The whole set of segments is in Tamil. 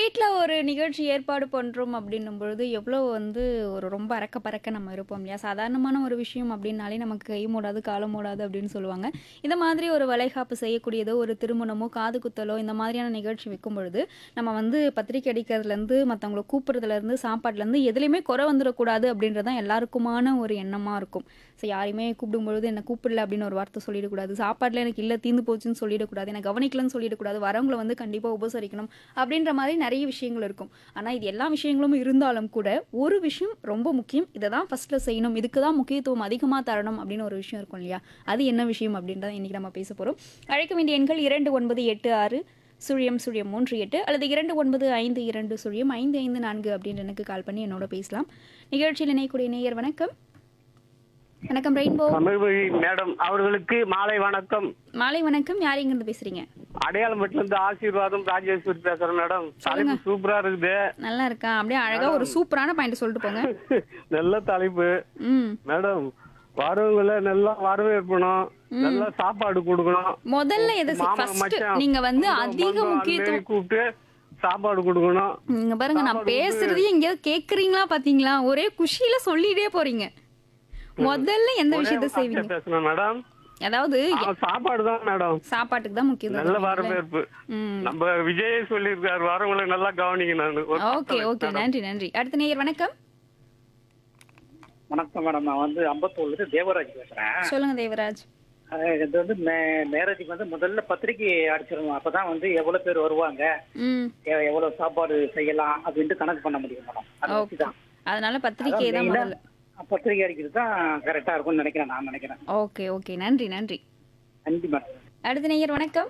வீட்ல ஒரு நிகழ்ச்சி ஏற்பாடு பண்றோம் அப்படின்னும் பொழுது, எவ்வளோ வந்து ஒரு ரொம்ப அறக்க பறக்க நம்ம இருப்போம் இல்லையா? சாதாரணமான ஒரு விஷயம் அப்படின்னாலே நமக்கு கை மூடாது, காலம் மூடாது அப்படின்னு சொல்லுவாங்க. இந்த மாதிரி ஒரு வளைகாப்பு செய்யக்கூடியதோ, ஒரு திருமணமோ, காது குத்தலோ இந்த மாதிரியான நிகழ்ச்சி வைக்கும் பொழுது, நம்ம வந்து பத்திரிக்கை அடிக்கிறதுலேருந்து, மத்தவங்கள கூப்பிடுறதுலேருந்து, சாப்பாட்டுலேருந்து எதுலயுமே குறை வந்துடக்கூடாது அப்படின்றது தான் எல்லாருக்குமான ஒரு எண்ணமா இருக்கும். ஸோ யாரையுமே கூப்பிடும்பொழுது என்ன கூப்பிடல அப்படின்னு ஒரு வார்த்தை சொல்லிடக்கூடாது. சாப்பாட்டுல எனக்கு இல்ல தீர்ந்து போச்சுன்னு சொல்லிடக்கூடாது. என்ன கவனிக்கலன்னு சொல்லிடக்கூடாது. வரவங்கள வந்து கண்டிப்பா உபசரிக்கணும் அப்படின்ற மாதிரி நிறைய விஷயங்கள் இருக்கும். ஆனா இது எல்லா விஷயங்களும் இருந்தாலும் கூட, ஒரு விஷயம் ரொம்ப முக்கியம். இத தான் ஃபர்ஸ்ட்ல செய்யணும். இதுக்கு தான் முக்கியத்துவம் அதிகமா தரணும் அப்படின்னு ஒரு விஷயம் இருக்கும் இல்லையா? அது என்ன விஷயம் அப்படின்றத இன்னைக்கு நம்ம பேச போறோம். அழைக்க வேண்டிய எண்கள் 2986 சுழியம் சுழியம் 38 அல்லது 2952 சுழியம் 554 அப்படின்ற எனக்கு கால் பண்ணி என்னோட பேசலாம். நிகழ்ச்சியில் இணையக்கூடிய நேயர் வணக்கம். வணக்கம் ரெயின்போ. தமிழ்மொழி மேடம் அவர்களுக்கு மாலை வணக்கம் மாலை வணக்கம். யார் எங்கிருந்து பேசுறீங்க? அடையாளமட்டில இருந்து ஆசீர்வாதம் ராஜேஸ்வரி பேசுறேன் மேடம் தலைப்பு சூப்பரா இருக்குது நல்லா இருக்கா? அப்படியே அழகா ஒரு சூப்பரான பாயிண்ட் சொல்லிட்டு போங்க. நல்ல தலைப்பு ம். மேடம் வரவங்கள நல்லா வரவேற்பணும் நல்லா சாப்பாடு கொடுக்கணும் முதல்ல எது செய்- மாமா, first மச்சான், நீங்க வந்து பந்தம், அதிக பந்தம், அது முக்கியத்துவம் மாதிரி கூப்பிட்டு சாப்பாடு கொடுக்கணும் நீங்க பாருங்க நான் பேசுறதையும் எங்கேயாவது கேக்குறீங்களா பாத்தீங்களா? ஒரே குஷியில சொல்லிட்டே போறீங்க. முதல்ல எந்த விஷயத்த ஒரே செய்வீங்க? வார்த்தை பேசணும் மேடம் அதாவது அவன் சாப்பாடு தான் மேடம் சாப்பாட்டுக்கு தான் முக்கியத்துவம் நல்ல தருவீங்கல்ல? வரவேற்பு ம். நம்ம விஜய் சொல்லியிருக்காரு வரவங்களை நல்லா கவனிக்கணும் ஒரு ஓகே வார்த்தை ஓகே மேடம். நன்றி நன்றி. அடுத்த நேயர் வணக்கம். வணக்கம் மேடம் நான் வந்து அம்பத்தூர்ல இருந்து தேவராஜ் பேசுறேன் சொல்லுங்க தேவராஜ். அஹ் இது வந்து மே- மேரேஜுக்கு வந்து முதல்ல பத்திரிக்கை அடிச்சிடணும் அப்பதான் வந்து எவ்வளவு பேர் வருவாங்க ம். எ- எவ்வளவு சாப்பாடு செய்யலாம் அப்படின்ட்டு கணக்கு பண்ண முடியும் மேடம் அது ஓகே. வச்சுதான் அதனால பத்திரிக்கை தான் அதான் main ஆ முதல்ல. பத்திரிக்கை அடிக்கிறது தான் கரெக்டா இருக்கும்னு நினைக்கிறேன் நான் நினைக்கிறேன் ஓகே ஓகே நன்றி நன்றி. நன்றி மேடம் அடுத்த நேயர் வணக்கம்.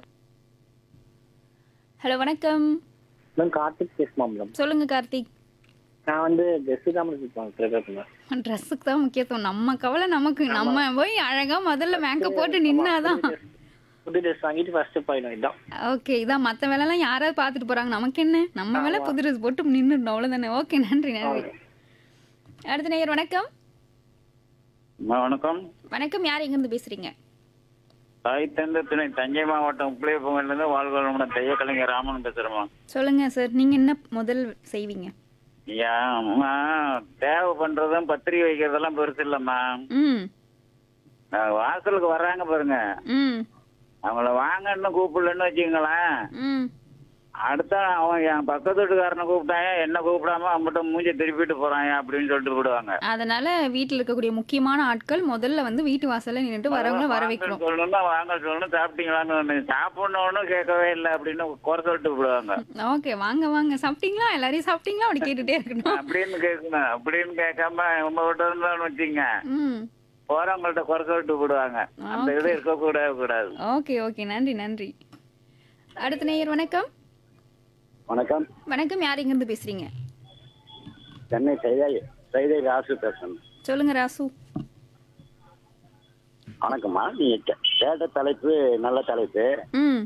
ஹலோ வணக்கம். நான் கார்த்திக் பேசுமா மேடம் சொல்லுங்க கார்த்திக். நான் வந்து ட்ரெஸ் தான் ப்ரிப்பேர் பண்ணேன் ட்ரெஸ்ஸுக்கு தான் முக்கியத்துவம். நம்ம கவலை நமக்கு. நம்ம போய் அழகா முதல்ல மேக்கப் போட்டு நின்னாதான். புது ட்ரெஸ் வாங்கிட்டு ஃபர்ஸ்ட் போயிடும் இதான் ஓகே இதான் மத்த வேலைலாம் யாராவது பார்த்துட்டு போறாங்க நமக்கு என்ன நம்ம வேலை புது ட்ரெஸ் போட்டு நின்றுடணும் அவ்வளவுதானே ஓகே நன்றி நன்றி அடுத்த நேயர் வணக்கம் வணக்கம் வணக்கம் யார் எங்கிருந்து பேசுறீங்க தாய் தந்த துணை தஞ்சை மாவட்டம் புளியப்பங்கல்ல இருந்து வாழ்வளமுடன் தைய கலைஞர் ராமன் பேசுறேம்மா சொல்லுங்க சார் நீங்க என்ன முதல் செய்வீங்க ஏம்மா தேவை பண்றதும் பத்திரிகை வைக்கிறதெல்லாம் பெருசு இல்லம்மா ம் அஹ் வாசலுக்கு வர்றாங்க பாருங்க ம் அவங்கள வாங்கன்னு கூப்பிடலன்னு வச்சுங்களேன் ம் அடுத்த அவன் என் பக்கத்து வீட்டுக்காரனை கூப்பிட்டாங்க என்ன கூப்பிடாம அவன்கிட்ட மூஞ்ச திருப்பிட்டு போறான் அப்படின்னு சொல்லிட்டு விடுவாங்க அதனால வீட்டில் இருக்கக்கூடிய முக்கியமான ஆட்கள் முதல்ல வந்து வீட்டு வாசல்ல நின்னுட்டு வரவங்கள வர வைக்கணும் வாங்கன்னு சொல்லணும் வாங்க சொல்லணும் சாப்பிட்டீங்களான்னு சாப்பிடணும்னு கேட்கவே இல்லை அப்படின்னு குறை சொல்லிட்டு விடுவாங்க ஓகே வாங்க வாங்க சாப்பிட்டீங்களா எல்லாரையும் சாப்பிட்டீங்களா அப்படி கேட்டுட்டே இருக்கணும் அப்படின்னு கேட்கணும் அப்படின்னு கேட்காம உங்க கிட்ட இருந்தான்னு வச்சுங்க ம் போறவங்கள்ட்ட குறை சொல்லிட்டு விடுவாங்க அந்த இது இருக்கக்கூடாது கூடாது ஓகே ஓகே நன்றி நன்றி அடுத்த நேயர் வணக்கம் வணக்கம் வணக்கம் யார் எங்கிருந்து பேசுறீங்க சென்னை சைதை சைதை ராசு பேசுறேன் சொல்லுங்க ராசு வணக்கம்மா நீங்க கே- கேட்ட தலைப்பு நல்ல தலைப்பு ம்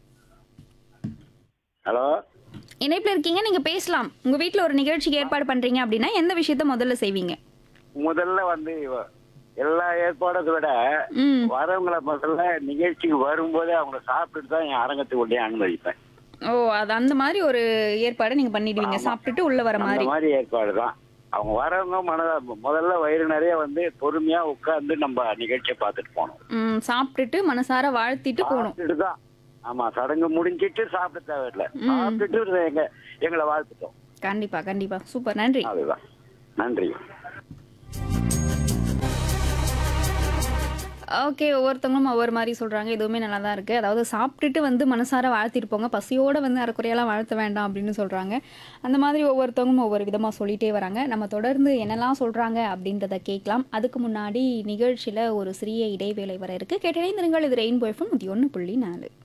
ஹலோ இணைப்பில் இருக்கீங்க நீங்க பேசலாம் உங்க வீட்ல ஒரு நிகழ்ச்சிக்கு ஏற்பாடு பண்றீங்க அப்படின்னா எந்த விஷயத்த முதல்ல செய்வீங்க முதல்ல வந்து இவ- எல்லா ஏற்பாடத்தை விட ம் வரவங்களை முதல்ல நிகழ்ச்சிக்கு வரும்போதே அவங்க சாப்பிட்டுட்டு தான் என் அரங்கத்துக்கு உள்ளே அனுமதிப்பேன் ஓ அது அந்த மாதிரி ஒரு ஏற்பாடு நீங்க பண்ணிடுவீங்க சாப்பிட்டுட்டு உள்ள வர அந்த மாதிரி மாதிரி ஏற்பாடு தான் அவங்க வரவங்க மன முதல்ல வயிறு நிறைய வந்து பொறுமையா உட்கார்ந்து நம்ம நிகழ்ச்சியை பார்த்துட்டு போகணும் ம் சாப்பிட்டுட்டு மனசார வாழ்த்திட்டு போகணும் சாப்பிட்டுட்டு தான் ஆமா சடங்கு முடிஞ்சிட்டு சாப்பிட தேவையில்லை சாப்பிட்டுட்டு எங்க எங்களை வாழ்த்துட்டோம் கண்டிப்பா கண்டிப்பா சூப்பர் நன்றி அதுதான் நன்றி ஓகே ஒவ்வொருத்தவங்களும் ஒவ்வொரு மாதிரி சொல்றாங்க எதுவுமே நல்லா தான் இருக்கு அதாவது சாப்பிட்டுட்டு வந்து மனசார வாழ்த்திட்டு போங்க பசியோட வந்து அரைக்குறையெல்லாம் வாழ்த்த வேண்டாம் அப்படின்னு சொல்றாங்க அந்த மாதிரி ஒவ்வொருத்தவங்களும் ஒவ்வொரு விதமா சொல்லிட்டே வராங்க நம்ம தொடர்ந்து என்னெல்லாம் சொல்றாங்க அப்படின்றத கேட்கலாம் அதுக்கு முன்னாடி நிகழ்ச்சியில ஒரு சிறிய இடைவேளை வர இருக்கு கேட்டிணைந்திருங்கள் இது ரெயின்போ எஃப்எம் நூற்றி ஒன்று புள்ளி நாலு